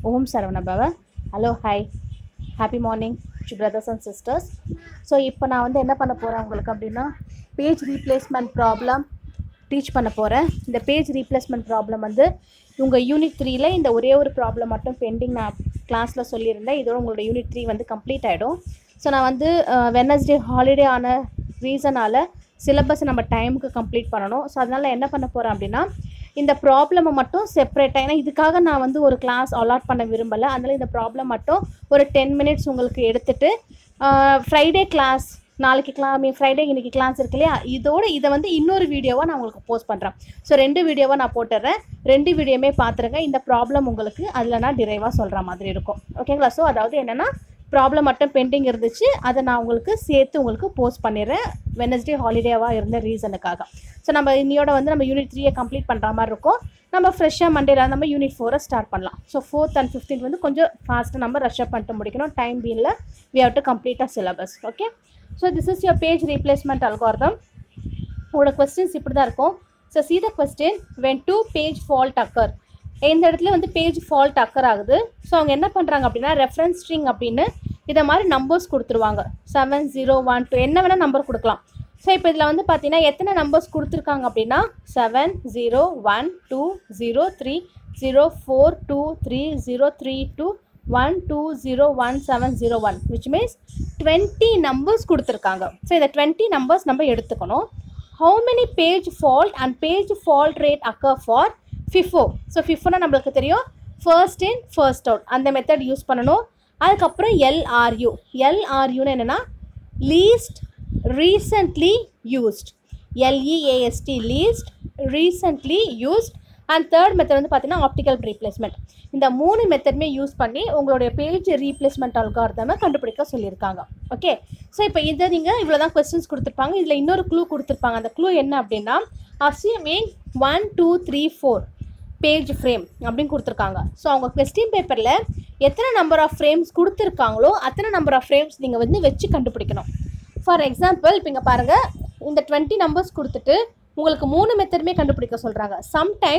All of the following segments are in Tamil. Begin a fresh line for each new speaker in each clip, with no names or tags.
Om Saravana Bhava hello hi happy morning to brothers and sisters so இப்போ நான் வந்து என்ன பண்ண போகிறேன் உங்களுக்கு அப்படின்னா பேஜ் ரீப்ளேஸ்மெண்ட் ப்ராப்ளம் டீச் பண்ண போகிறேன் இந்த பேஜ் ரீப்ளேஸ்மெண்ட் ப்ராப்ளம் வந்து உங்கள் யூனிட் த்ரீல இந்த ஒரே ஒரு ப்ராப்ளம் மட்டும் பெண்டிங் நான் கிளாஸில் சொல்லியிருந்தேன் இதோட உங்களோட யூனிட் த்ரீ வந்து கம்ப்ளீட் ஆகிடும் ஸோ நான் வந்து வெனஸ்டே ஹாலிடே ஆன ரீசனால் சிலபஸ் நம்ம டைமுக்கு கம்ப்ளீட் பண்ணணும் ஸோ அதனால் என்ன பண்ண போகிறேன் அப்படின்னா இந்த ப்ராப்ளமை மட்டும் செப்பரேட்டாக ஏன்னா இதுக்காக நான் வந்து ஒரு கிளாஸ் அலாட் பண்ண விரும்பலை அதனால் இந்த ப்ராப்ளம் மட்டும் ஒரு டென் மினிட்ஸ் உங்களுக்கு எடுத்துட்டு ஃப்ரைடே கிளாஸ் நாளைக்கு கிளா மீ ஃப்ரைடே இன்னைக்கு கிளாஸ் இருக்கு இல்லையா இதோட இதை வந்து இன்னொரு வீடியோவாக நான் உங்களுக்கு போஸ்ட் பண்ணுறேன் ஸோ ரெண்டு வீடியோவாக நான் போட்டுடுறேன் ரெண்டு வீடியோமே பார்த்துருங்க இந்த ப்ராப்ளம் உங்களுக்கு அதில் நான் டிரைவாக சொல்கிற மாதிரி இருக்கும் ஓகேங்களா ஸோ அதாவது என்னென்னா ப்ராப்ளம் மட்டும் பெண்டிங் இருந்துச்சு அதை நான் உங்களுக்கு சேர்த்து உங்களுக்கு போஸ்ட் பண்ணிடுறேன் வெனஸ்டே ஹாலிடேவாக இருந்த ரீசனுக்காக ஸோ நம்ம இன்னையோட வந்து நம்ம யூனிட் த்ரீயை கம்ப்ளீட் பண்ணுற மாதிரி இருக்கும் நம்ம ஃப்ரெஷ்ஷாக மண்டேல நம்ம யூனிட் ஃபோரை ஸ்டார்ட் பண்ணலாம் ஸோ ஃபோர்த் அண்ட் ஃபிஃப்டீன் வந்து கொஞ்சம் ஃபாஸ்ட்டாக நம்ம ரஷ்அப் பண்ணிட்டு முடிக்கணும் டைம் பீனில் we have to complete a syllabus okay so this is your page replacement algorithm உங்களோட கொஸ்டின்ஸ் இப்படி தான் இருக்கும் so see the question when do page fault occur இந்த இடத்துல வந்து பேஜ் ஃபால்ட் அக்கர் ஆகுது ஸோ அவங்க என்ன பண்ணுறாங்க அப்படின்னா ரெஃபரன்ஸ் ஸ்ட்ரிங் அப்படின்னு இதை மாதிரி நம்பர்ஸ் கொடுத்துருவாங்க செவன் ஜீரோ ஒன் டூ என்ன வேணால் நம்பர் கொடுக்கலாம் ஸோ இப்போ இதில் வந்து பார்த்தீங்கன்னா எத்தனை நம்பர்ஸ் கொடுத்துருக்காங்க அப்படின்னா seven zero one two zero three zero four two three zero three two one two zero one seven zero one which means twenty numbers கொடுத்துருக்காங்க ஸோ இந்த டுவெண்ட்டி நம்பர்ஸ் நம்ம எடுத்துக்கணும் how many page fault and page fault rate occur for FIFO so ஃபிஃபோனா நம்மளுக்கு தெரியும் ஃபர்ஸ்ட் இன் ஃபர்ஸ்ட் அவுட் அந்த மெத்தட் யூஸ் பண்ணணும் அதுக்கப்புறம் எல்ஆர்யூ எல்ஆர்யூன்னு என்னென்னா least recently used L E A S T least recently used and third method வந்து பார்த்தீங்கன்னா ஆப்டிக்கல் ரீப்ளேஸ்மெண்ட் இந்த மூணு மெத்தடுமே யூஸ் பண்ணி உங்களுடைய பேஜ் ரீப்ளேஸ்மெண்ட் அல்காரதமை கண்டுபிடிக்க சொல்லியிருக்காங்க ஓகே ஸோ இப்போ இதை நீங்கள் இவ்வளோ தான் கொஸ்டின்ஸ் கொடுத்துருப்பாங்க இதில் இன்னொரு க்ளூ கொடுத்துருப்பாங்க அந்த க்ளூ என்ன அப்படின்னா assuming one two three four page frame அப்படின்னு கொடுத்துருக்காங்க ஸோ அவங்க கொஸ்டின் பேப்பரில் எத்தனை நம்பர் ஆஃப் ஃப்ரேம்ஸ் கொடுத்துருக்காங்களோ அத்தனை நம்பர் ஆஃப் ஃப்ரேம்ஸ் நீங்கள் வந்து வச்சு கண்டுபிடிக்கணும் ஃபார் எக்ஸாம்பிள் இப்போ இங்கே பாருங்கள் இந்த டுவெண்ட்டி நம்பர்ஸ் கொடுத்துட்டு உங்களுக்கு மூணு மெத்தடுமே கண்டுபிடிக்க சொல்கிறாங்க சம்டைம்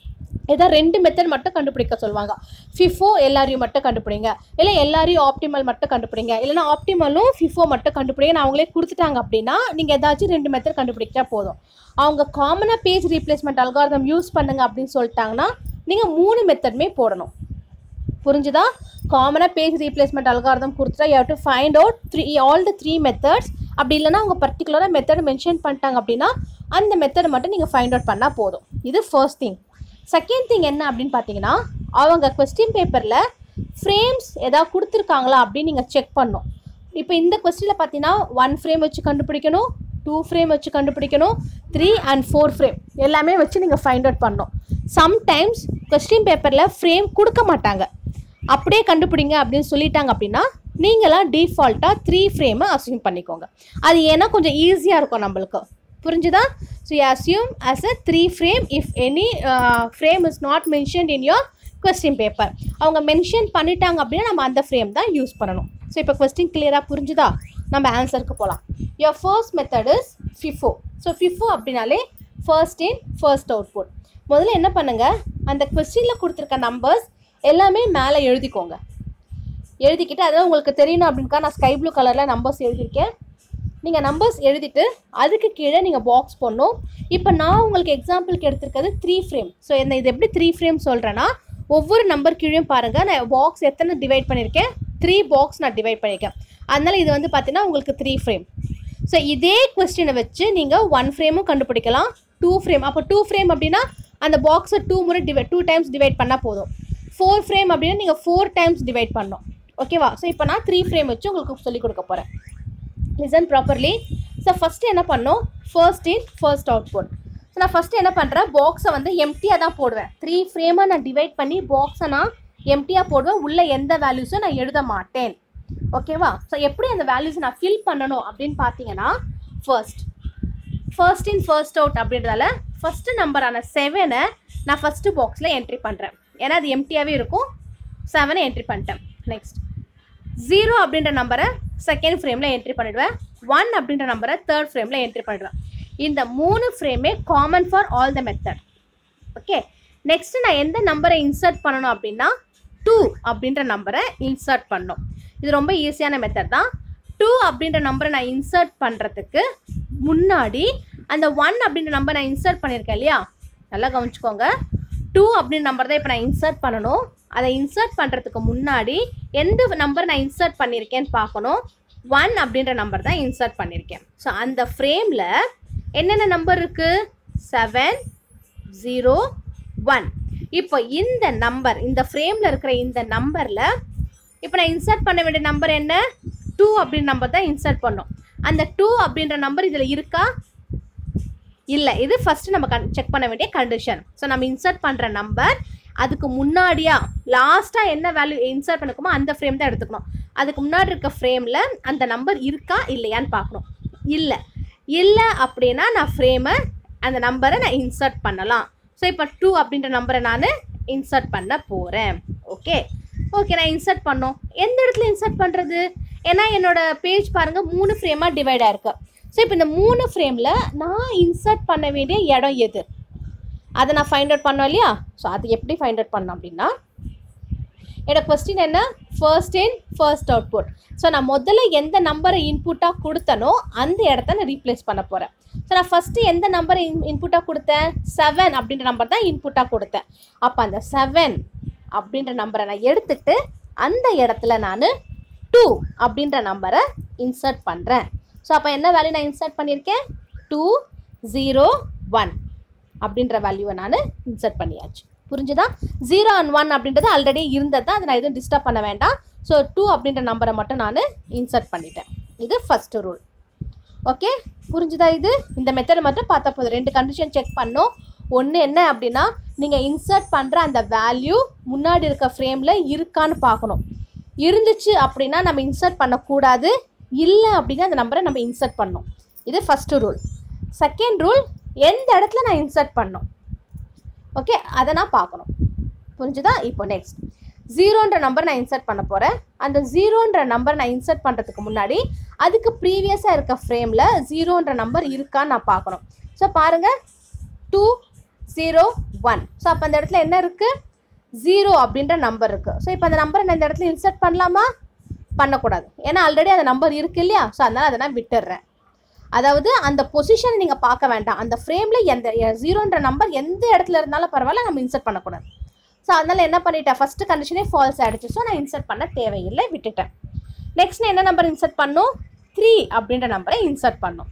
ஏதோ ரெண்டு மெத்தட் மட்டும் கண்டுபிடிக்க சொல்லுவாங்க ஃபிஃபோ எல்லாரையும் மட்டும் கண்டுபிடிங்க இல்லை எல்லாரையும் ஆப்டிமல் மட்டும் கண்டுபிடிங்க இல்லைனா ஆப்டிமலும் ஃபிஃபோ மட்டும் கண்டுபிடிங்க நான் அவங்களே கொடுத்துட்டாங்க அப்படின்னா நீங்கள் ஏதாச்சும் ரெண்டு மெத்தட் கண்டுபிடிச்சா போதும் அவங்க காமனாக பேஜ் ரீப்ளேஸ்மெண்ட் அல்காரதம் யூஸ் பண்ணுங்க அப்படின்னு சொல்லிட்டாங்கன்னா நீங்கள் மூணு மெத்தடுமே போடணும் புரிஞ்சுதா காமனாக பேஜ் ரீப்ளேஸ்மெண்ட் அல்காரதம் கொடுத்துட்டா you to find out three all the three methods அப்படி இல்லைனா அவங்க பர்டிகுலராக மெத்தட் மென்ஷன் பண்ணிட்டாங்க அப்படின்னா அந்த மெத்தட் மட்டும் நீங்கள் ஃபைண்ட் அவுட் பண்ணால் போதும் இது ஃபர்ஸ்ட் திங் செகண்ட் திங் என்ன அப்படின்னு பார்த்தீங்கன்னா அவங்க கொஸ்டின் பேப்பரில் ஃப்ரேம்ஸ் ஏதாவது கொடுத்துருக்காங்களா அப்படின்னு நீங்கள் செக் பண்ணணும் இப்போ இந்த கொஸ்டினில் பார்த்தீங்கன்னா ஒன் ஃப்ரேம் வச்சு கண்டுபிடிக்கணும் டூ ஃப்ரேம் வச்சு கண்டுபிடிக்கணும் த்ரீ அண்ட் ஃபோர் ஃப்ரேம் எல்லாமே வச்சு நீங்கள் ஃபைண்ட் அவுட் பண்ணணும் சம்டைம்ஸ் கொஸ்டின் பேப்பரில் ஃப்ரேம் கொடுக்க மாட்டாங்க அப்படியே கண்டுபிடிங்க அப்படின்னு சொல்லிட்டாங்க அப்படின்னா நீங்களாம் டிஃபால்ட்டாக த்ரீ ஃப்ரேமை அசியூம் பண்ணிக்கோங்க அது ஏன்னா கொஞ்சம் ஈஸியாக இருக்கும் நம்மளுக்கு புரிஞ்சுதா so you assume as a three frame if any frame is not mentioned in your question paper அவங்க மென்ஷன் பண்ணிட்டாங்க அப்படின்னா நம்ம அந்த ஃப்ரேம் தான் யூஸ் பண்ணணும் ஸோ இப்போ கொஸ்டின் கிளியராக புரிஞ்சுதா நம்ம ஆன்சருக்கு போகலாம் your first method is FIFO so FIFO அப்படின்னாலே ஃபர்ஸ்ட் இன் ஃபர்ஸ்ட் அவுட்புட் முதல்ல என்ன பண்ணுங்கள் அந்த கொஸ்டினில் கொடுத்துருக்க நம்பர்ஸ் எல்லாமே மேலே எழுதிக்கோங்க எழுதிக்கிட்டு அதாவது உங்களுக்கு தெரியணும் அப்படின்க்கா நான் ஸ்கை ப்ளூ கலரில் நம்பர்ஸ் எழுதியிருக்கேன் நீங்கள் நம்பர்ஸ் எழுதிட்டு அதுக்கு கீழே நீங்கள் பாக்ஸ் போடணும் இப்போ நான் உங்களுக்கு எக்ஸாம்பிளுக்கு எடுத்திருக்கிறது த்ரீ ஃப்ரேம் ஸோ என்ன இது எப்படி த்ரீ ஃப்ரேம் சொல்கிறேன்னா ஒவ்வொரு நம்பர் கீழேயும் பாருங்கள் நான் பாக்ஸ் எத்தனை டிவைட் பண்ணியிருக்கேன் த்ரீ பாக்ஸ் நான் டிவைட் பண்ணியிருக்கேன் அதனால் இது வந்து பார்த்தீங்கன்னா உங்களுக்கு த்ரீ ஃப்ரேம் ஸோ இதே கொஸ்டினை வச்சு நீங்கள் ஒன் ஃப்ரேமும் கண்டுபிடிக்கலாம் டூ ஃப்ரேம் அப்போ டூ ஃப்ரேம் அப்படின்னா அந்த பாக்ஸை டூ முறை டிவைட் டூ டைம்ஸ் டிவைட் பண்ணால் போதும் ஃபோர் ஃப்ரேம் அப்படின்னா நீங்கள் ஃபோர் டைம்ஸ் டிவைட் பண்ணணும் ஓகேவா ஸோ இப்போ நான் த்ரீ ஃப்ரேம் வச்சு உங்களுக்கு சொல்லிக் கொடுக்க போகிறேன் லிசன் ப்ராப்பர்லி ஸோ ஃபஸ்ட்டு என்ன பண்ணோம் first in first output so நான் ஃபஸ்ட்டு என்ன பண்ணுறேன் பாக்ஸை வந்து எம்டியாக தான் போடுவேன் த்ரீ ஃப்ரேமாக நான் டிவைட் பண்ணி பாக்ஸை நான் எம்டியாக போடுவேன் உள்ளே எந்த வேல்யூஸும் நான் எழுத மாட்டேன் ஓகேவா ஸோ எப்படி அந்த வேல்யூஸை நான் ஃபில் பண்ணணும் அப்படின்னு பார்த்தீங்கன்னா first first in first out அப்படின்றதால ஃபஸ்ட்டு நம்பரான செவனை நான் ஃபஸ்ட்டு பாக்ஸில் என்ட்ரி பண்ணுறேன் ஏன்னா அது எம்டியாகவே இருக்கும் செவனை என்ட்ரி பண்ணிட்டேன் நெக்ஸ்ட் ஜீரோ அப்படின்ற நம்பரை செகண்ட் ஃப்ரேமில் என்ட்ரி பண்ணிடுவேன் ஒன் அப்படின்ற நம்பரை தேர்ட் ஃப்ரேமில் என்ட்ரி பண்ணிடுவேன் இந்த மூணு ஃப்ரேமே common for all the method okay next நான் எந்த நம்பரை இன்சர்ட் பண்ணணும் அப்படின்னா டூ அப்படின்ற நம்பரை இன்சர்ட் பண்ணணும் இது ரொம்ப ஈஸியான மெத்தட் தான் டூ அப்படின்ற நம்பரை நான் இன்சர்ட் பண்ணுறதுக்கு முன்னாடி அந்த ஒன் அப்படின்ற நம்பர் நான் இன்சர்ட் பண்ணியிருக்கேன் இல்லையா நல்லா கவனிச்சுக்கோங்க டூ அப்படின்ற நம்பர் தான் இப்போ நான் இன்சர்ட் பண்ணணும் அதை இன்சர்ட் பண்ணுறதுக்கு முன்னாடி எந்த நம்பர் நான் இன்சர்ட் பண்ணியிருக்கேன்னு பார்க்கணும் ஒன் அப்படின்ற நம்பர் தான் இன்சர்ட் பண்ணியிருக்கேன் ஸோ அந்த ஃப்ரேமில் என்னென்ன நம்பர் இருக்குது செவன் ஜீரோ ஒன் இப்போ இந்த நம்பர் இந்த ஃப்ரேமில் இருக்கிற இந்த நம்பரில் இப்போ நான் இன்சர்ட் பண்ண வேண்டிய நம்பர் என்ன டூ அப்படின்ற நம்பர் தான் இன்சர்ட் பண்ணோம் அந்த டூ அப்படின்ற நம்பர் இதில் இருக்கா இல்லை இது ஃபஸ்ட்டு நம்ம கன் செக் பண்ண வேண்டிய கண்டிஷன் ஸோ நம்ம இன்சர்ட் பண்ணுற நம்பர் அதுக்கு முன்னாடியா லாஸ்ட்டாக என்ன வேல்யூ இன்சர்ட் பண்ணிருக்கோமோ அந்த ஃப்ரேம் தான் எடுத்துக்கணும் அதுக்கு முன்னாடி இருக்க ஃப்ரேமில் அந்த நம்பர் இருக்கா இல்லையான்னு பார்க்கணும் இல்லை இல்லை அப்படின்னா நான் ஃப்ரேமை அந்த நம்பரை நான் இன்சர்ட் பண்ணலாம் ஸோ இப்போ டூ அப்படின்ற நம்பரை நான் இன்சர்ட் பண்ண போகிறேன் ஓகே ஓகே நான் இன்சர்ட் பண்ணோம் எந்த இடத்துல இன்சர்ட் பண்ணுறது ஏன்னா என்னோட பேஜ் பாருங்கள் மூணு ஃப்ரேமாக டிவைட் ஆயிருக்கு ஸோ இப்போ இந்த மூணு ஃப்ரேமில் நான் இன்சர்ட் பண்ண வேண்டிய இடம் எது அதை நான் ஃபைண்ட் அவுட் பண்ணோம் இல்லையா ஸோ அது எப்படி ஃபைண்ட் அவுட் பண்ணோம் அப்படின்னா என்னோட கொஸ்டின் என்ன first in first output so நான் முதல்ல எந்த நம்பரை இன்புட்டாக கொடுத்தனோ அந்த இடத்த நான் ரீப்ளேஸ் பண்ண போகிறேன் ஸோ நான் ஃபஸ்ட்டு எந்த நம்பரை இன் இன்புட்டாக கொடுத்தேன் செவன் அப்படின்ற நம்பர் தான் இன்புட்டாக கொடுத்தேன் அப்போ அந்த செவன் அப்படின்ற நம்பரை நான் எடுத்துட்டு அந்த இடத்துல நான் டூ அப்படின்ற நம்பரை இன்சர்ட் பண்ணுறேன் ஸோ அப்போ என்ன வேல்யூ நான் இன்சர்ட் பண்ணியிருக்கேன் டூ ஜீரோ ஒன் அப்படின்ற வேல்யூவை நான் இன்சர்ட் பண்ணியாச்சு புரிஞ்சுதா ஜீரோ அண்ட் ஒன் அப்படின்றது ஆல்ரெடி இருந்தது தான் அதை நான் எதுவும் டிஸ்டர்ப் பண்ண வேண்டாம் ஸோ டூ அப்படின்ற நம்பரை மட்டும் நான் இன்சர்ட் பண்ணிட்டேன் இது ஃபஸ்ட்டு ரூல் ஓகே புரிஞ்சுதா இது இந்த மெத்தடை மட்டும் பார்த்தா போதும் ரெண்டு கண்டிஷன் செக் பண்ணோம் ஒன்று என்ன அப்படின்னா நீங்கள் இன்சர்ட் பண்ணுற அந்த வேல்யூ முன்னாடி இருக்க ஃப்ரேமில் இருக்கான்னு பார்க்கணும் இருந்துச்சு அப்படின்னா நம்ம இன்சர்ட் பண்ணக்கூடாது இல்லை அப்படின்னா அந்த நம்பரை நம்ம இன்சர்ட் பண்ணணும் இது ஃபஸ்ட்டு ரூல் செகண்ட் ரூல் எந்த இடத்துல நான் இன்சர்ட் பண்ணணும் ஓகே அதை நான் பார்க்கணும் புரிஞ்சுதா இப்போ நெக்ஸ்ட் ஜீரோன்ற நம்பர் நான் இன்சர்ட் பண்ண போகிறேன் அந்த ஜீரோன்ற நம்பர் நான் இன்சர்ட் பண்ணுறதுக்கு முன்னாடி அதுக்கு ப்ரீவியஸாக இருக்க ஃப்ரேமில் ஜீரோன்ற நம்பர் இருக்கான்னு நான் பார்க்கணும் ஸோ பாருங்கள் டூ ஜீரோ ஒன் ஸோ அப்போ அந்த இடத்துல என்ன இருக்குது ஜீரோ அப்படின்ற நம்பர் இருக்குது ஸோ இப்போ அந்த நம்பரை நான் இந்த இடத்துல இன்சர்ட் பண்ணலாமா பண்ணக்கூடாது ஏன்னா ஆல்ரெடி அந்த நம்பர் இருக்கு இல்லையா ஸோ அதனால் அதை நான் விட்டுடுறேன் அதாவது அந்த பொசிஷன் நீங்கள் பார்க்க வேண்டாம் அந்த ஃப்ரேமில் எந்த ஜீரோன்ற நம்பர் எந்த இடத்துல இருந்தாலும் பரவாயில்ல நம்ம இன்சர்ட் பண்ணக்கூடாது ஸோ அதனால் என்ன பண்ணிட்டேன் ஃபஸ்ட்டு கண்டிஷனே ஃபால்ஸ் ஆகிடுச்சு ஸோ நான் இன்சர்ட் பண்ண தேவையில்லை விட்டுட்டேன் நெக்ஸ்ட் நான் என்ன நம்பர் இன்சர்ட் பண்ணும் த்ரீ அப்படின்ற நம்பரை இன்சர்ட் பண்ணும்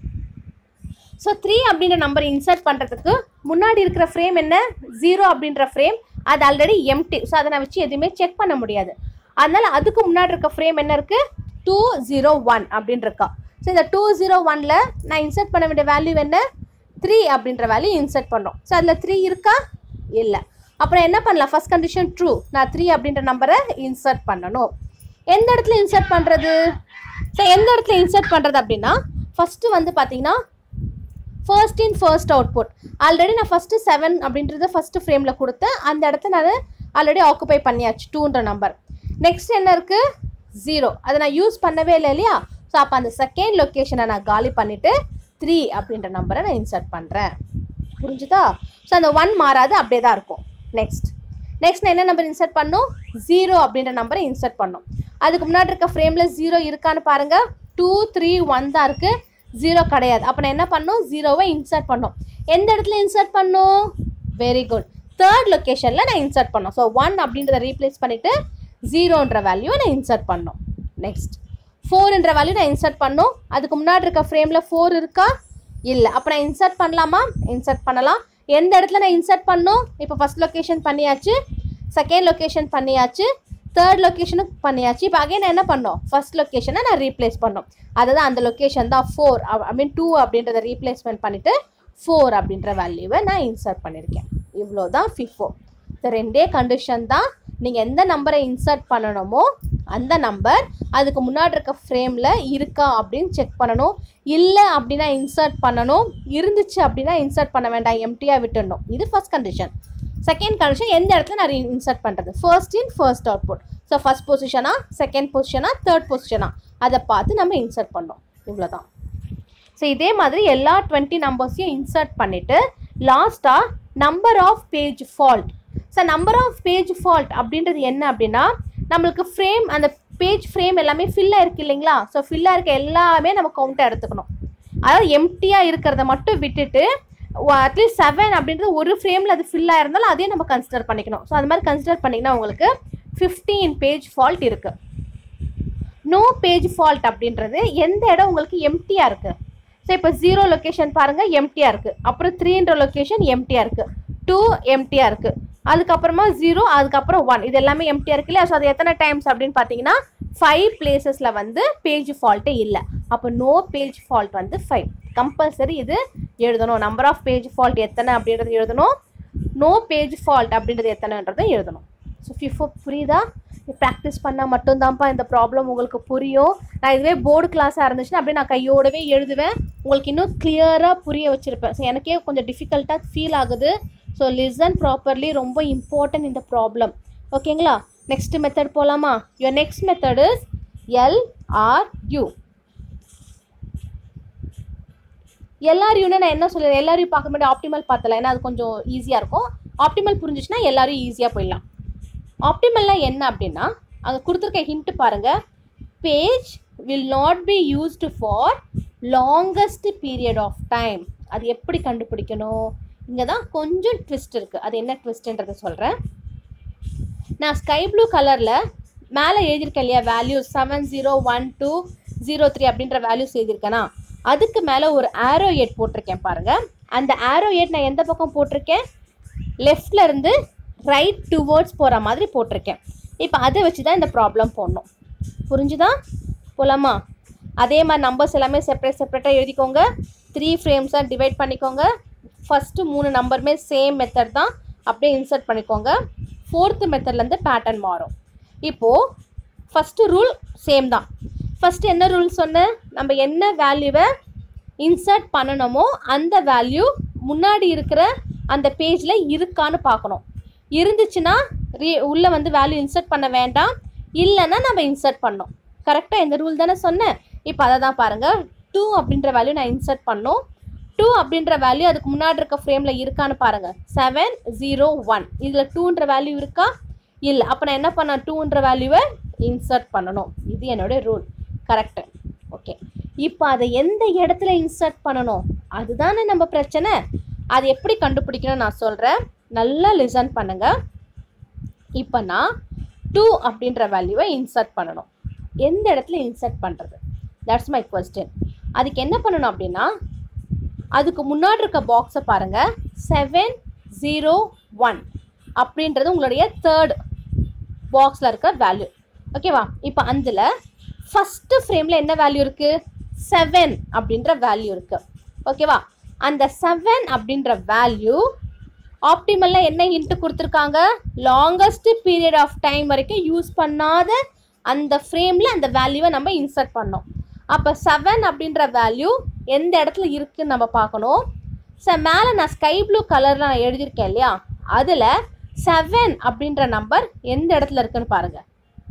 ஸோ த்ரீ அப்படின்ற நம்பர் இன்சர்ட் பண்ணுறதுக்கு முன்னாடி இருக்கிற ஃப்ரேம் என்ன ஜீரோ அப்படின்ற ஃப்ரேம் அது ஆல்ரெடி எம்டி ஸோ அதை நான் வச்சு எதுவுமே செக் பண்ண முடியாது அதனால் அதுக்கு முன்னாடி இருக்க ஃப்ரேம் என்ன இருக்குது டூ ஜீரோ ஒன் அப்படின்னு இருக்கா ஸோ இந்த டூ ஜீரோ ஒனில் நான் இன்சர்ட் பண்ண வேண்டிய வேல்யூ என்ன த்ரீ அப்படின்ற வேல்யூ இன்சர்ட் பண்ணோம் ஸோ அதில் த்ரீ இருக்கா இல்லை அப்புறம் என்ன பண்ணலாம் ஃபர்ஸ்ட் கண்டிஷன் ட்ரூ நான் த்ரீ அப்படின்ற நம்பரை இன்சர்ட் பண்ணணும் எந்த இடத்துல இன்சர்ட் பண்ணுறது ஸோ எந்த இடத்துல இன்சர்ட் பண்ணுறது அப்படின்னா ஃபஸ்ட்டு வந்து பார்த்தீங்கன்னா first in first output already நான் ஃபஸ்ட்டு செவன் அப்படின்றத ஃபஸ்ட்டு ஃப்ரேமில் கொடுத்தேன் அந்த இடத்த நான் ஆல்ரெடி ஆக்குபை பண்ணியாச்சு டூன்ற நம்பர் நெக்ஸ்ட் என்ன இருக்குது ஜீரோ அதை நான் யூஸ் பண்ணவே இல்லை இல்லையா ஸோ அப்போ அந்த செகண்ட் லொக்கேஷனை நான் காலி பண்ணிவிட்டு த்ரீ அப்படின்ற நம்பரை நான் இன்சர்ட் பண்ணுறேன் புரிஞ்சுதா ஸோ அந்த ஒன் மாறாது அப்படியே தான் இருக்கும் நெக்ஸ்ட் நெக்ஸ்ட் நான் என்ன நம்பர் இன்சர்ட் பண்ணும் ஜீரோ அப்படின்ற நம்பரை இன்சர்ட் பண்ணும் அதுக்கு முன்னாடி இருக்க ஃப்ரேமில் ஜீரோ இருக்கான்னு பாருங்கள் டூ த்ரீ ஒன் தான் இருக்குது ஜீரோ கிடையாது அப்போ நான் என்ன பண்ணும் ஜீரோவை இன்சர்ட் பண்ணும் எந்த இடத்துல இன்சர்ட் பண்ணும் வெரி குட் தேர்ட் லொக்கேஷனில் நான் இன்சர்ட் பண்ணோம் ஸோ ஒன் அப்படின்றத ரீப்ளேஸ் பண்ணிவிட்டு ஜீரோன்ற வேல்யூவை நான் இன்சர்ட் பண்ணோம் நெக்ஸ்ட் ஃபோர்ன்ற வேல்யூ நான் இன்சர்ட் பண்ணோம் அதுக்கு முன்னாடி இருக்க ஃப்ரேமில் ஃபோர் இருக்கா இல்லை அப்போ நான் இன்சர்ட் பண்ணலாமா இன்சர்ட் பண்ணலாம் எந்த இடத்துல நான் இன்சர்ட் பண்ணோம் இப்போ ஃபஸ்ட் லொக்கேஷன் பண்ணியாச்சு செகண்ட் லொக்கேஷன் பண்ணியாச்சு தேர்ட் லொக்கேஷனுக்கு பண்ணியாச்சு இப்போ அகைன் நான் என்ன பண்ணோம் ஃபர்ஸ்ட் லொக்கேஷனை நான் ரீப்ளேஸ் பண்ணோம் அதுதான் அந்த லொக்கேஷன் தான் ஃபோர் ஐ மீன் டூ அப்படின்றத ரீப்ளேஸ்மெண்ட் பண்ணிவிட்டு ஃபோர் அப்படின்ற வேல்யூவை நான் இன்சர்ட் பண்ணியிருக்கேன் இவ்வளோ தான் ஃபிஃபோ இந்த ரெண்டே கண்டிஷன் தான் நீங்கள் எந்த நம்பரை இன்சர்ட் பண்ணணுமோ அந்த நம்பர் அதுக்கு முன்னாடி இருக்க ஃப்ரேமில் இருக்கா அப்படின்னு செக் பண்ணணும் இல்லை அப்படின்னா இன்சர்ட் பண்ணணும் இருந்துச்சு அப்படின்னா இன்சர்ட் பண்ண வேண்டாம் எம்டியாக விட்டுடணும் இது ஃபர்ஸ்ட் கண்டிஷன் செகண்ட் கண்டிஷன் எந்த இடத்துல நான் இன்சர்ட் பண்ணுறது first in first output so first பொசிஷனா செகண்ட் பொசிஷனா தேர்ட் பொசிஷனா அதை பார்த்து நம்ம இன்சர்ட் பண்ணோம் இவ்வளோ ஸோ இதே மாதிரி எல்லா டுவெண்ட்டி நம்பர்ஸையும் இன்சர்ட் பண்ணிவிட்டு லாஸ்ட்டாக number of page fault sir number of page fault அப்படின்றது என்ன அப்படின்னா நம்மளுக்கு ஃப்ரேம் அந்த பேஜ் ஃப்ரேம் எல்லாமே ஃபில்லாக இருக்கு இல்லைங்களா ஸோ ஃபில்லாக இருக்க எல்லாமே நம்ம கவுண்ட்டாக எடுத்துக்கணும் அதாவது எம்டியாக இருக்கிறத மட்டும் விட்டுட்டு அட்லீஸ்ட் செவன் அப்படின்றது ஒரு ஃப்ரேமில் அது ஃபில்லாக இருந்தாலும் அதையும் நம்ம கன்சிடர் பண்ணிக்கணும் ஸோ அது மாதிரி கன்சிடர் பண்ணிங்கன்னா உங்களுக்கு ஃபிஃப்டீன் பேஜ் ஃபால்ட் இருக்குது நோ பேஜ் ஃபால்ட் அப்படின்றது எந்த இடம் உங்களுக்கு எம்டியாக இருக்குது ஸோ இப்போ ஜீரோ லொக்கேஷன் பாருங்கள் எம்டியாக இருக்குது அப்புறம் த்ரீன்ற லொக்கேஷன் எம்டியாக இருக்குது டூ எம்டியாக இருக்குது அதுக்கப்புறமா ஜீரோ அதுக்கப்புறம் ஒன் இது எல்லாமே எம்டியாக இருக்கு இல்லையா ஸோ அது எத்தனை டைம்ஸ் அப்படின்னு பார்த்தீங்கன்னா ஃபைவ் பிளேசஸில் வந்து பேஜ் ஃபால்ட்டே இல்லை அப்போ நோ பேஜ் ஃபால்ட் வந்து ஃபைவ் கம்பல்சரி இது எழுதணும் நம்பர் ஆஃப் பேஜ் ஃபால்ட் எத்தனை அப்படின்றது எழுதணும் நோ பேஜ் ஃபால்ட் அப்படின்றது எத்தனைன்றதும் எழுதணும் ஸோ ஃபிஃபோ புரியுதா ப்ராக்டிஸ் பண்ணால் மட்டும்தான்ப்பா இந்த ப்ராப்ளம் உங்களுக்கு புரியும் நான் இதுவே போர்டு கிளாஸாக இருந்துச்சுன்னா அப்படியே நான் கையோடவே எழுதுவேன் உங்களுக்கு இன்னும் கிளியராக புரிய வச்சுருப்பேன் ஸோ எனக்கே கொஞ்சம் டிஃபிகல்ட்டாக ஃபீல் ஆகுது ஸோ லிசன் ப்ராப்பர்லி ரொம்ப இம்பார்ட்டன்ட் இந்த ப்ராப்ளம் ஓகேங்களா நெக்ஸ்ட் மெத்தட் போகலாமா your next method is LRU எல்லாரையும்னு நான் என்ன சொல்லுறேன் எல்லாரையும் பார்க்க முடியாது ஆப்டிமல் பார்த்தல ஏன்னா அது கொஞ்சம் ஈஸியாக இருக்கும் ஆப்டிமல் புரிஞ்சிச்சுன்னா எல்லாரும் ஈஸியாக போயிடலாம் ஆப்டிமல்லாம் என்ன அப்படின்னா அங்கே கொடுத்துருக்க ஹிண்ட் பாருங்க page will not be used for longest period of time அது எப்படி கண்டுபிடிக்கணும் இங்கே தான் கொஞ்சம் ட்விஸ்ட் இருக்குது அது என்ன ட்விஸ்ட்ன்றதை சொல்கிறேன் நான் ஸ்கை ப்ளூ கலரில் மேலே எழுதியிருக்கேன் இல்லையா values seven zero one two zero three அப்படின்ற வேல்யூஸ் எழுதியிருக்கேனா அதுக்கு மேலே ஒரு ஆரோ எட் போட்டிருக்கேன் பாருங்கள் அந்த ஆரோ எட் நான் எந்த பக்கம் போட்டிருக்கேன் லெஃப்ட்ல இருந்து ரைட் டுவோர்ட்ஸ் போகிற மாதிரி போட்டிருக்கேன் இப்போ அதை வச்சு தான் இந்த ப்ராப்ளம் போடணும் புரிஞ்சுதா போலாமா அதே மாதிரி நம்பர்ஸ் எல்லாமே செப்பரேட் செப்பரேட்டாக எழுதிக்கோங்க த்ரீ ஃப்ரேம்ஸாக டிவைட் பண்ணிக்கோங்க ஃபஸ்ட்டு மூணு நம்பருமே சேம் மெத்தட் தான் அப்படியே இன்சர்ட் பண்ணிக்கோங்க ஃபோர்த்து மெத்தட்லேருந்து பேட்டர்ன் மாறும் இப்போது ஃபஸ்ட்டு ரூல் சேம் தான் ஃபஸ்ட்டு என்ன ரூல் சொன்னேன் நம்ம என்ன வேல்யூவை இன்சர்ட் பண்ணணுமோ அந்த வேல்யூ முன்னாடி இருக்கிற அந்த பேஜில் இருக்கான்னு பார்க்கணும் இருந்துச்சுன்னா ரீ உள்ளே வந்து வேல்யூ இன்சர்ட் பண்ண வேண்டாம் இல்லைன்னா நம்ம இன்சர்ட் பண்ணோம் கரெக்டாக இந்த ரூல் தானே சொன்னேன் இப்போ அதை தான் பாருங்கள் டூ அப்படின்ற வேல்யூ நான் இன்சர்ட் பண்ணோம் டூ அப்படின்ற வேல்யூ அதுக்கு முன்னாடி இருக்க ஃப்ரேமில் இருக்கான்னு பாருங்கள் செவன் ஜீரோ ஒன் இதில் டூன்ற வேல்யூ இருக்கா இல்லை அப்போ நான் என்ன பண்ணேன் டூன்ற வேல்யூவை இன்சர்ட் பண்ணணும் இது என்னோட ரூல் கரெக்டு ஓகே இப்போ அதை எந்த இடத்துல இன்சர்ட் பண்ணணும் அதுதானே நம்ம பிரச்சனை அது எப்படி கண்டுபிடிக்கணும் நான் சொல்கிறேன் நல்லா லிசன் பண்ணுங்க இப்போ நான் டூ அப்படின்ற வேல்யூவை இன்சர்ட் பண்ணணும் எந்த இடத்துல இன்சர்ட் பண்ணுறது தட்ஸ் மை கொஸ்டின் அதுக்கு என்ன பண்ணணும் அப்படின்னா அதுக்கு முன்னாடி இருக்க பாக்ஸை பாருங்கள் செவன் ஜீரோ ஒன் அப்படின்றது உங்களுடைய தேர்ட் பாக்ஸில் இருக்க வேல்யூ ஓகேவா இப்போ அதில் ஃபஸ்ட்டு ஃப்ரேமில் என்ன வேல்யூ இருக்குது செவன் அப்படின்ற வேல்யூ இருக்குது ஓகேவா அந்த செவன் அப்படின்ற வேல்யூ ஆப்டிமலில் என்ன ஹிண்ட்டு கொடுத்துருக்காங்க லாங்கஸ்ட் பீரியட் ஆஃப் டைம் வரைக்கும் யூஸ் பண்ணாத அந்த ஃப்ரேமில் அந்த வேல்யூவை நம்ம இன்சர்ட் பண்ணோம் அப்போ செவன் அப்படின்ற வேல்யூ எந்த இடத்துல இருக்குன்னு நம்ம பார்க்கணும் சார் மேலே நான் ஸ்கை ப்ளூ கலரில் நான் எழுதியிருக்கேன் இல்லையா அதில் செவன் அப்படின்ற நம்பர் எந்த இடத்துல இருக்குன்னு பாருங்கள்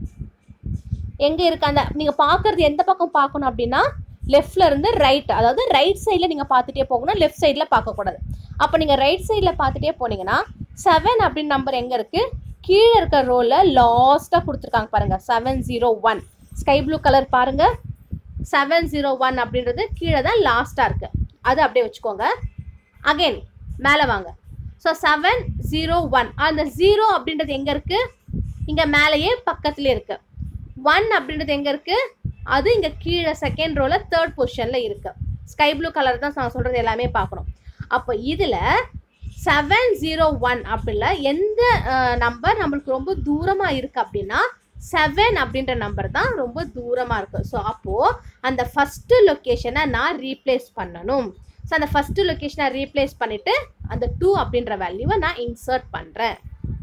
எங்கே இருக்கு அந்த நீங்கள் பார்க்குறது எந்த பக்கம் பார்க்கணும் அப்படின்னா லெஃப்ட்ல இருந்து ரைட் அதாவது ரைட் சைடில் நீங்கள் பார்த்துட்டே போகணும் லெஃப்ட் சைடில் பார்க்கக்கூடாது அப்போ நீங்கள் ரைட் சைடில் பார்த்துட்டே போனீங்கன்னா செவன் அப்படின்னு நம்பர் எங்கே இருக்குது கீழே இருக்க ரோவில் லாஸ்ட்டாக கொடுத்துருக்காங்க பாருங்கள் seven zero one sky blue colour பாருங்கள் செவன் ஜீரோ ஒன் அப்படின்றது கீழே தான் லாஸ்ட்டாக இருக்குது அது அப்படியே வச்சுக்கோங்க அகைன் மேலே வாங்க ஸோ செவன் ஜீரோ ஒன் அந்த ஜீரோ அப்படின்றது எங்கே இருக்குது இங்கே மேலேயே பக்கத்துலேயே இருக்குது ஒன் அப்படின்றது எங்கே இருக்குது அது இங்கே கீழே செகண்ட் ரோவில் தேர்ட் பொசிஷனில் இருக்குது ஸ்கை ப்ளூ கலர் தான் நான் சொல்கிறது எல்லாமே பார்க்கணும் அப்போ இதில் செவன் ஜீரோ ஒன் அப்படில எந்த நம்பர் நம்மளுக்கு ரொம்ப தூரமாக இருக்குது அப்படின்னா செவன் அப்படின்ற நம்பர் தான் ரொம்ப தூரமாக இருக்குது ஸோ அப்போது அந்த ஃபஸ்ட்டு லொக்கேஷனை நான் ரீப்ளேஸ் பண்ணணும் ஸோ அந்த ஃபஸ்ட்டு லொக்கேஷனை ரீப்ளேஸ் பண்ணிவிட்டு அந்த டூ அப்படின்ற வேல்யூவை நான் இன்சர்ட் பண்ணுறேன்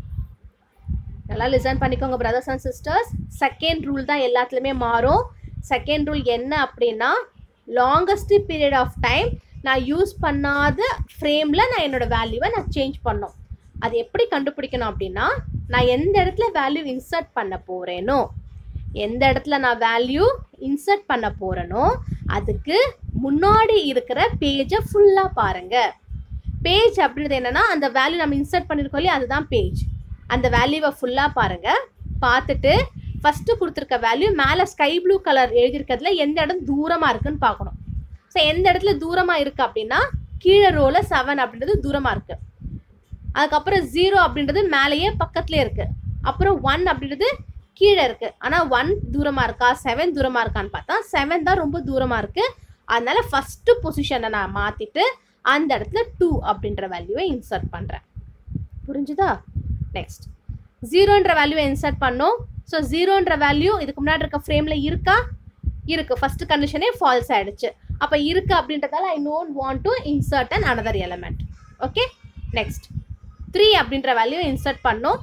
நல்லா லிசன் பண்ணிக்கோங்க brothers and sisters second rule தான் எல்லாத்துலேயுமே மாறும் செகண்ட் ரூல் என்ன அப்படின்னா லாங்கஸ்ட் பீரியட் ஆஃப் டைம் நான் யூஸ் பண்ணாத ஃப்ரேமில் நான் என்னோட வேல்யூவை நான் சேஞ்ச் பண்ணோம் அது எப்படி கண்டுபிடிக்கணும் அப்படின்னா நான் எந்த இடத்துல வேல்யூ இன்சர்ட் பண்ண போகிறேனோ எந்த இடத்துல நான் வேல்யூ இன்சர்ட் பண்ண போகிறேனோ அதுக்கு முன்னாடி இருக்கிற பேஜை ஃபுல்லாக பாருங்கள் பேஜ் அப்படின்றது என்னென்னா அந்த வேல்யூ நம்ம இன்சர்ட் பண்ணியிருக்கோம் இல்லையா அதுதான் பேஜ் அந்த வேல்யூவை ஃபுல்லாக பாருங்கள் பார்த்துட்டு ஃபஸ்ட்டு கொடுத்துருக்க வேல்யூ மேலே ஸ்கை ப்ளூ கலர் எழுதியிருக்கிறதுல எந்த இடம் தூரமாக இருக்குன்னு பார்க்கணும் ஸோ எந்த இடத்துல தூரமாக இருக்குது அப்படின்னா கீழே ரோவில் செவன் அப்படின்றது தூரமாக இருக்குது அதுக்கப்புறம் ஜீரோ அப்படின்றது மேலேயே பக்கத்துலேயே இருக்குது அப்புறம் ஒன் அப்படின்றது கீழே இருக்குது ஆனால் ஒன் தூரமாக இருக்கா செவன் தூரமாக இருக்கான்னு பார்த்தா செவன் தான் ரொம்ப தூரமாக இருக்குது அதனால ஃபஸ்ட்டு பொசிஷனை நான் மாற்றிட்டு அந்த இடத்துல டூ அப்படின்ற வேல்யூவை இன்சர்ட் பண்ணுறேன் புரிஞ்சுதா நெக்ஸ்ட் ஜீரோன்ற வேல்யூவை இன்சர்ட் பண்ணோம் ஸோ ஜீரோன்ற வேல்யூ இதுக்கு முன்னாடி இருக்க ஃப்ரேமில் இருக்கா இருக்குது ஃபஸ்ட்டு கண்டிஷனே ஃபால்ஸ் ஆகிடுச்சு அப்போ இருக்குது அப்படின்றதால I don't want to insert and another element okay next three அப்படின்ற வேல்யூ இன்சர்ட் பண்ணோம்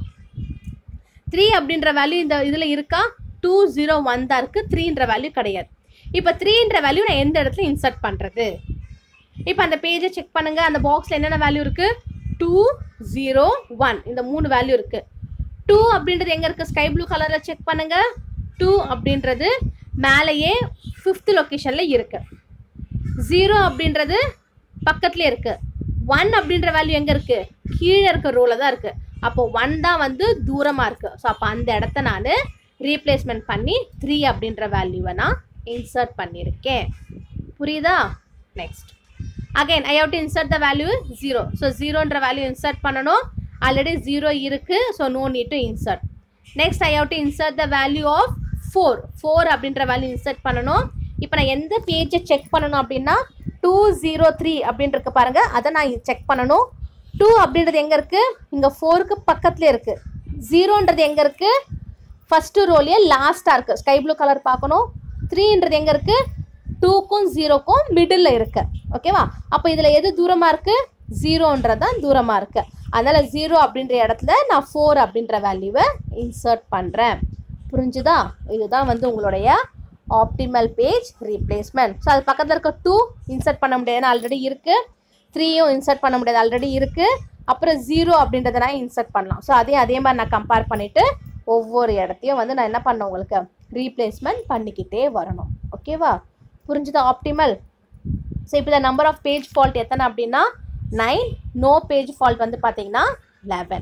த்ரீ அப்படின்ற வேல்யூ இந்த இதில் இருக்கா டூ ஜீரோ ஒன் தான் இருக்குது த்ரீன்ற வேல்யூ கிடையாது இப்போ த்ரீன்ற வேல்யூ நான் எந்த இடத்துல இன்சர்ட் பண்ணுறது இப்போ அந்த பேஜை செக் பண்ணுங்கள் அந்த பாக்ஸில் என்னென்ன வேல்யூ இருக்குது டூ ஜீரோ ஒன் இந்த மூணு வேல்யூ இருக்குது டூ அப்படின்றது எங்கே இருக்குது ஸ்கை ப்ளூ கலரில் செக் பண்ணுங்கள் டூ அப்படின்றது மேலேயே ஃபிஃப்த் லொக்கேஷனில் இருக்குது ஜீரோ அப்படின்றது பக்கத்துலேயே இருக்குது ஒன் அப்படின்ற வேல்யூ எங்கே இருக்குது கீழே இருக்க ரோவில் தான் இருக்குது அப்போ ஒன் தான் வந்து தூரமாக இருக்குது ஸோ அப்போ அந்த இடத்த நான் ரீப்ளேஸ்மெண்ட் பண்ணி த்ரீ அப்படின்ற வேல்யூவை நான் இன்சர்ட் பண்ணியிருக்கேன் புரியுதா next again I have to insert the value zero so ஜீரோன்ற வேல்யூ இன்சர்ட் பண்ணணும் ஆல்ரெடி ஜீரோ இருக்குது so no need to insert next I have to insert the value of four four அப்படின்ற வேல்யூ இன்சர்ட் பண்ணணும் இப்போ நான் எந்த பேஜை செக் பண்ணணும் அப்படின்னா டூ ஜீரோ த்ரீ அப்படின்றது பாருங்க அதை நான் செக் பண்ணணும் டூ அப்படின்றது எங்கே இருக்குது இங்கே ஃபோருக்கு பக்கத்துலேயே இருக்குது ஜீரோன்றது எங்கே இருக்குது ஃபஸ்ட்டு ரோலையே லாஸ்ட்டாக இருக்குது ஸ்கை ப்ளூ கலர் பார்க்கணும் த்ரீன்றது எங்கே இருக்குது டூக்கும் ஜீரோக்கும் மிடில் இருக்கு ஓகேவா அப்போ இதில் எது தூரமாக இருக்குது ஜீரோன்றது தான் தூரமாக இருக்குது அதனால் ஜீரோ அப்படின்ற இடத்துல நான் ஃபோர் அப்படின்ற வேல்யூவை இன்சர்ட் பண்ணுறேன் புரிஞ்சுதா இதுதான் வந்து உங்களுடைய ஆப்டிமல் பேஜ் ரீப்ளேஸ்மெண்ட் ஸோ அது பக்கத்தில் இருக்க டூ இன்சர்ட் பண்ண முடியாதுன்னு ஆல்ரெடி இருக்குது த்ரீயும் இன்சர்ட் பண்ண முடியாது ஆல்ரெடி இருக்குது அப்புறம் ஜீரோ அப்படின்றத நான் இன்சர்ட் பண்ணலாம் ஸோ அதே அதே மாதிரி நான் கம்பேர் பண்ணிவிட்டு ஒவ்வொரு இடத்தையும் வந்து நான் என்ன பண்ணேன் உங்களுக்கு ரீப்ளேஸ்மெண்ட் பண்ணிக்கிட்டே வரணும் ஓகேவா புரிஞ்சுதா ஆப்டிமல் ஸோ இப்போ இந்த நம்பர் ஆஃப் பேஜ் ஃபால்ட் எத்தனை அப்படின்னா நைன் நோ பேஜ் ஃபால்ட் வந்து பார்த்தீங்கன்னா eleven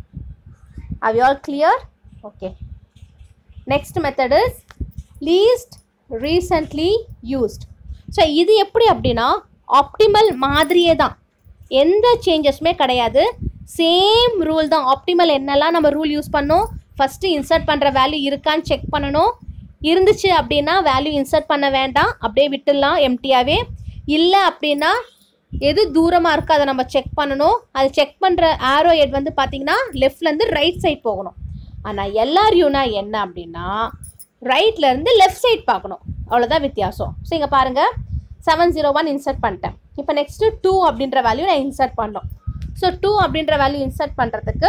are you all clear okay next method is least recently used so இது எப்படி அப்படின்னா ஆப்டிமல் மாதிரியே தான் எந்த சேஞ்சஸுமே கிடையாது சேம் ரூல் தான் ஆப்டிமல் என்னெல்லாம் நம்ம ரூல் யூஸ் பண்ணோம் ஃபஸ்ட்டு இன்சர்ட் பண்ணுற வேல்யூ இருக்கான்னு செக் பண்ணணும் இருந்துச்சு அப்படின்னா வேல்யூ இன்சர்ட் பண்ண வேண்டாம் அப்படியே விட்டுடலாம் எம்டியாகவே இல்லை அப்படின்னா எது தூரமாக இருக்கோ அதை நம்ம செக் பண்ணணும் அது செக் பண்ணுற ஆரோ ஹெட் வந்து பார்த்தீங்கன்னா லெஃப்ட்லேருந்து ரைட் சைட் போகணும் ஆனால் எல்லாரையும்னா என்ன அப்படின்னா ரைட்லேருந்து லெஃப்ட் சைட் பார்க்கணும் அவ்வளோதான் வித்தியாசம் ஸோ இங்கே பாருங்கள் செவன் ஜீரோ ஒன் இன்சர்ட் பண்ணிட்டேன் இப்போ நெக்ஸ்ட்டு டூ அப்படின்ற வேல்யூ நான் இன்சர்ட் பண்ணோம் ஸோ டூ அப்படின்ற வேல்யூ இன்சர்ட் பண்ணுறதுக்கு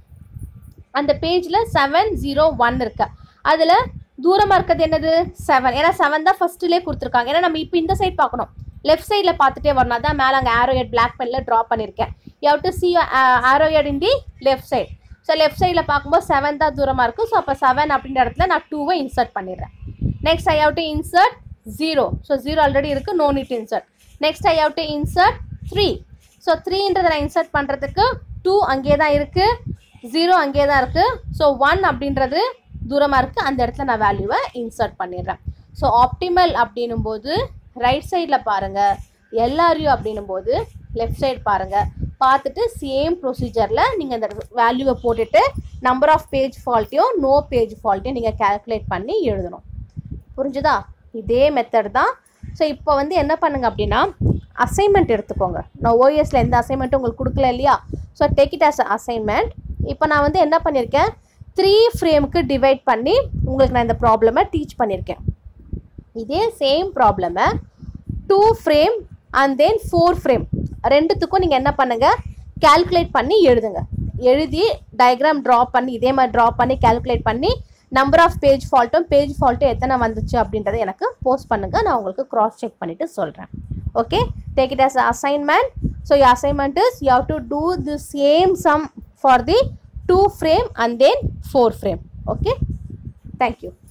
அந்த பேஜில் செவன் ஜீரோ ஒன் இருக்கு அதில் தூரமாக இருக்கிறது என்னது செவன் ஏன்னா செவன் தான் ஃபஸ்ட்டுலேயே கொடுத்துருக்காங்க ஏன்னா நம்ம இப்போ இந்த சைட் பார்க்கணும் லெஃப்ட் சைடில் பார்த்துட்டே வரணும் அதான் மேலே அங்கே ஆரோ ஹெட் பிளாக் பெனில் ட்ரா பண்ணியிருக்கேன் you have to see arrow head in the left side so left சைடில் பார்க்கும்போது செவன் தான் தூரமாக இருக்கும் ஸோ அப்போ செவன் அப்படின்ற இடத்துல நான் டூவை இன்சர்ட் பண்ணிடுறேன் next I have to insert zero so zero already இருக்குது no need insert next I have to insert three so த்ரீன்றதை நான் இன்சர்ட் பண்ணுறதுக்கு டூ அங்கேயே தான் இருக்குது ஜீரோ அங்கேயே தான் இருக்குது ஸோ ஒன் அப்படின்றது தூரமாக இருக்குது அந்த இடத்துல நான் வேல்யூவை இன்சர்ட் பண்ணிடுறேன் ஸோ ஆப்டிமல் அப்படின்னும் போது ரைட் சைடில் பாருங்கள் எல்லாரையும் அப்படின்னும் போது லெஃப்ட் சைடு பாருங்கள் பார்த்துட்டு சேம் ப்ரொசீஜரில் நீங்கள் இந்த வேல்யூவை போட்டுட்டு நம்பர் ஆஃப் பேஜ் ஃபால்ட்டையும் நோ பேஜ் ஃபால்ட்டையும் நீங்கள் கால்குலேட் பண்ணி எழுதணும் புரிஞ்சுதா இதே மெத்தட் தான் ஸோ இப்போ வந்து என்ன பண்ணுங்க அப்படின்னா அசைன்மெண்ட் எடுத்துக்கோங்க நான் ஓஎஸில் எந்த அசைன்மெண்ட்டும் உங்களுக்கு கொடுக்கல இல்லையா so take it as assignment இப்போ நான் வந்து என்ன பண்ணியிருக்கேன் த்ரீ ஃப்ரேமுக்கு டிவைட் பண்ணி உங்களுக்கு நான் இந்த ப்ராப்ளமை டீச் பண்ணியிருக்கேன் இதே சேம் ப்ராப்ளமை two frame and then four frame ரெண்டுத்துக்கும் நீங்கள் என்ன பண்ணுங்கள் கால்குலேட் பண்ணி எழுதுங்க எழுதி டயக்ராம் ட்ரா பண்ணி இதே மாதிரி ட்ரா பண்ணி கால்குலேட் பண்ணி நம்பர் ஆஃப் பேஜ் ஃபால்ட்டும் பேஜ் ஃபால்ட்டும் எத்தனை வந்துச்சு அப்படின்றத எனக்கு போஸ்ட் பண்ணுங்கள் நான் உங்களுக்கு க்ராஸ் செக் பண்ணிவிட்டு சொல்கிறேன் okay take it as assignment so your assignment is you have to do the same sum for the 2 frame and then 4 frame okay thank you